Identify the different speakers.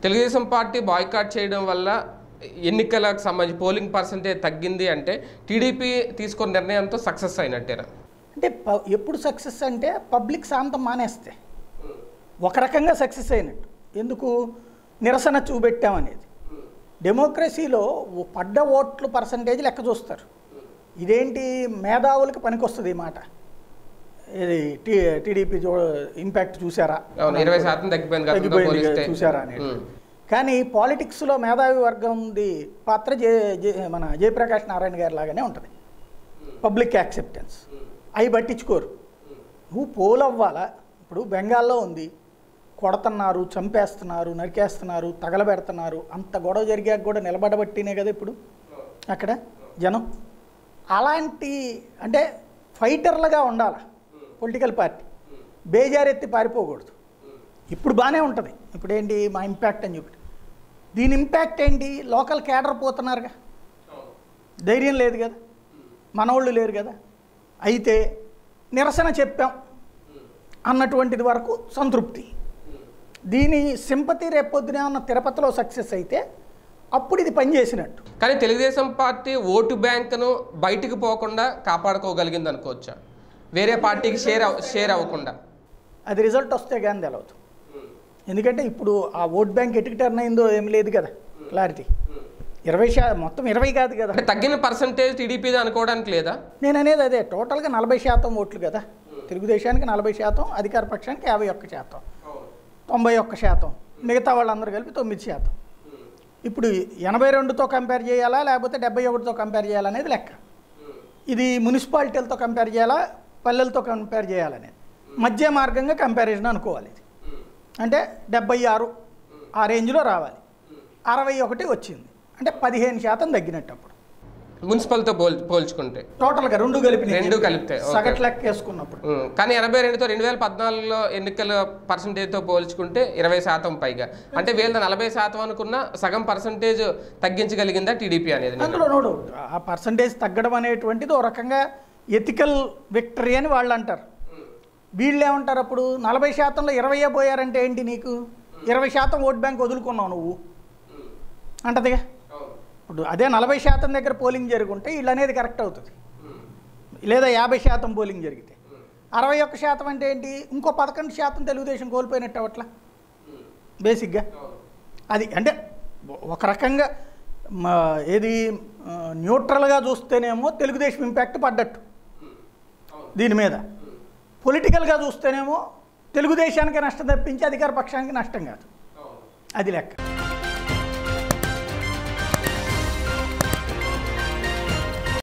Speaker 1: Telugu Desam party boycott చేయడం వల్ల ఎన్నికలకు సంబంధించి పోలింగ్ పర్సంటేజ్ తగ్గింది అంటే టీడీపీ తీసుకున్న నిర్ణయంతో సక్సెస్ అయినట్టేనా
Speaker 2: అంటే ప- ఎప్పుడు సక్సెస్ అంటే పబ్లిక్ శాంతం మానేస్తే ఒక రకంగా సక్సెస్ అయినట్టు ఎందుకు నిరసన చూపెట్టామనేది డెమోక్రసీలో ఓ పడ్డ ఓట్లు పర్సంటేజ్ లెక్క చూస్తారు ఇదేంటి మేధావులకి పనికొస్తుంది ఈ మాట ఇది టీ టీడీపీ చూ ఇంపాక్ట్ చూసారా
Speaker 1: అవును ఇరవై శాతం తగ్గిపోయింది గతంతో
Speaker 2: తగ్గిపోయింది
Speaker 1: పోలిస్తే
Speaker 2: చూసారా అనేది
Speaker 1: ఉమ్.
Speaker 2: కానీ పాలిటిక్స్లో మేధావి వర్గంది పాత్ర జే జే- మన జయప్రకాష్ నారాయణ గారి లాగానే ఉంటుంది పబ్లిక్ యాక్సెప్టెన్స్ అవి పట్టించుకోరు నువ్వు పోల్ అవ్వాలా ఇప్పుడు బెంగాల్లో ఉంది కొడుతున్నారు చంపేస్తున్నారు నరికేస్తున్నారు తగలబెడుతున్నారు అంత గొడవ జరిగాక కూడా నిలబడబట్టినే కదా ఇప్పుడు అక్కడ జనం అలాంటి అంటే ఫైటర్లుగా ఉండాలి పొలిటికల్ పార్టీ బేజారెత్తి పారిపోకూడదు ఇప్పుడు బాగానే ఉంటుంది ఇప్పుడు ఏంటి మా ఇంపాక్ట్ అని చెప్పి దీని ఇంపాక్ట్ ఏంటి లోకల్ కేడర్ పోతున్నారుగా ధైర్యం లేదు కదా మనోళ్ళు లేరు కదా అయితే నిరసన చెప్పాం అన్నటువంటిది వరకు సంతృప్తి దీని సింపతి రేపొద్దున ఉన్న తిరుపతిలో సక్సెస్ అయితే అప్పుడు ఇది పనిచేసినట్టు
Speaker 1: కానీ తెలుగుదేశం పార్టీ ఓటు బ్యాంకును బయటికి పోకుండా కాపాడుకోగలిగింది అనుకోవచ్చా వేరే పార్టీకి షేర్ అవ- షేర్ అవ్వకుండా
Speaker 2: అది రిజల్ట్ వస్తే కానీ తెలవదు ఎందుకంటే ఇప్పుడు ఆ ఓట్ బ్యాంక్ ఎటుకు టర్న్ అయిందో ఏం లేదు కదా క్లారిటీ ఇరవై శా మొత్తం ఇరవై కాదు కదా
Speaker 1: అంటే తగ్గిన పర్సంటేజ్ టీడీపీది అనుకోవడానికి లేదా
Speaker 2: నేను అనేది అదే టోటల్గా నలభై శాతం ఓట్లు కదా తెలుగుదేశానికి నలభై శాతం అధికార పక్షానికి యాభై ఒక్క శాతం తొంభై ఒక్క శాతం మిగతా వాళ్ళందరూ కలిపి తొమ్మిది శాతం ఇప్పుడు ఎనభై రెండుతో కంపేర్ చేయాలా లేకపోతే డెబ్బై ఒకటితో కంపేర్ చేయాలనేది లెక్క ఇది మున్సిపాలిటీలతో కంపేర్ చేయాలా పల్లెలతో కంపేర్ చేయాలనేది మధ్య మార్గంగా కంపారిజన్ అనుకోవాలి ఇది అంటే డెబ్బై ఆరు ఆ రేంజ్లో రావాలి అరవై ఒకటి వచ్చింది అంటే పదిహేను శాతం తగ్గినట్టు అప్పుడు
Speaker 1: మున్సిపల్తో పోల్ పోల్చుకుంటే
Speaker 2: టోటల్గా రెండు కలిపి నేను
Speaker 1: రెండు
Speaker 2: చెప్పేది.
Speaker 1: కలిపితే, ఓకే.
Speaker 2: సగటు లెక్క వేసుకున్నప్పుడు
Speaker 1: ఉమ్, కానీ ఎనభై రెండుతో రెండు వేల పద్నాలుగులో ఎన్నికల పర్సంటేజ్తో పోల్చుకుంటే ఇరవై శాతం పైగా అంటే వీళ్ళ నలభై శాతం అనుకున్న సగం పర్సంటేజ్ తగ్గించగలిగిందా టీడీపీ అనేది నిన్న?
Speaker 2: అందులో నో డౌట్ ఆ పర్సంటేజ్ తగ్గడం అనేటువంటిది ఓ రకంగా ఎథికల్ విక్టరీ అని వాళ్ళు అంటారు వీళ్ళు ఏమంటారు అప్పుడు నలభై శాతంలో ఇరవయే పోయారంటే ఏంటి నీకు ఇరవై శాతం ఓట్ బ్యాంక్ వదులుకున్నావు నువ్వు అంటదిగా ఇప్పుడు అదే నలభై శాతం దగ్గర పోలింగ్ జరుగుంటే వీళ్ళు అనేది కరెక్ట్ అవుతుంది లేదా యాభై శాతం పోలింగ్ జరిగితే అరవై ఒక్క శాతం అంటే ఏంటి ఇంకో పదకొండు శాతం తెలుగుదేశం కోల్పోయినట్టు అవట్లా బేసిక్గా అది అంటే ఒక రకంగా మా ఏది ఆ, న్యూట్రల్గా చూస్తేనేమో తెలుగుదేశం ఇంపాక్ట్ పడ్డట్టు దీని మీద పొలిటికల్గా చూస్తేనేమో తెలుగుదేశానికి నష్టం తప్పించి అధికార పక్షానికి నష్టం కాదు అది లెక్క